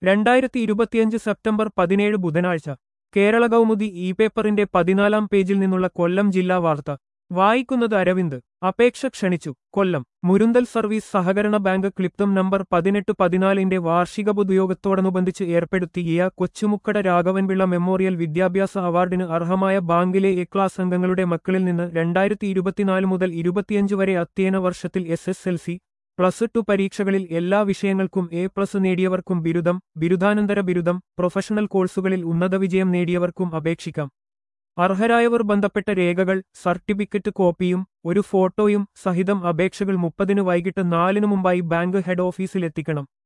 രണ്ടായിരത്തി ഇരുപത്തിയഞ്ച് സെപ്റ്റംബർ പതിനേഴ് ബുധനാഴ്ച കേരള കൗമുദി ഇ പേപ്പറിന്റെ പതിനാലാം പേജിൽ നിന്നുള്ള കൊല്ലം ജില്ലാ വാർത്ത വായിക്കുന്നത് അരവിന്ദ് അപേക്ഷ ക്ഷണിച്ചു കൊല്ലം മുരുന്തൽ സർവീസ് സഹകരണ ബാങ്ക് ക്ലിപ്തം നമ്പർ പതിനെട്ട് പതിനാലിന്റെ വാർഷിക പൊതുയോഗത്തോടനുബന്ധിച്ച് ഏർപ്പെടുത്തിയ കൊച്ചുമുക്കട രാഘവൻപിള്ള മെമ്മോറിയൽ വിദ്യാഭ്യാസ അവാർഡിന് അർഹമായ ബാങ്കിലെ എ ക്ലാസ് അംഗങ്ങളുടെ മക്കളിൽ നിന്ന് രണ്ടായിരത്തി ഇരുപത്തിനാല് മുതൽ ഇരുപത്തിയഞ്ച് വരെ അധ്യയന വർഷത്തിൽ S S L C plus two പരീക്ഷകളിൽ എല്ലാ വിഷയങ്ങൾക്കും എ പ്ലസ് നേടിയവർക്കും ബിരുദം ബിരുദാനന്തര ബിരുദം പ്രൊഫഷണൽ കോഴ്സുകളിൽ ഉന്നത വിജയം നേടിയവർക്കും അപേക്ഷിക്കാം അർഹരായവർ ബന്ധപ്പെട്ട രേഖകൾ സർട്ടിഫിക്കറ്റ് കോപ്പിയും ഒരു ഫോട്ടോയും സഹിതം അപേക്ഷകൾ മുപ്പതിന് വൈകിട്ട് നാലിനു മുമ്പായി ബാങ്ക് ഹെഡ് ഓഫീസിൽ എത്തിക്കണം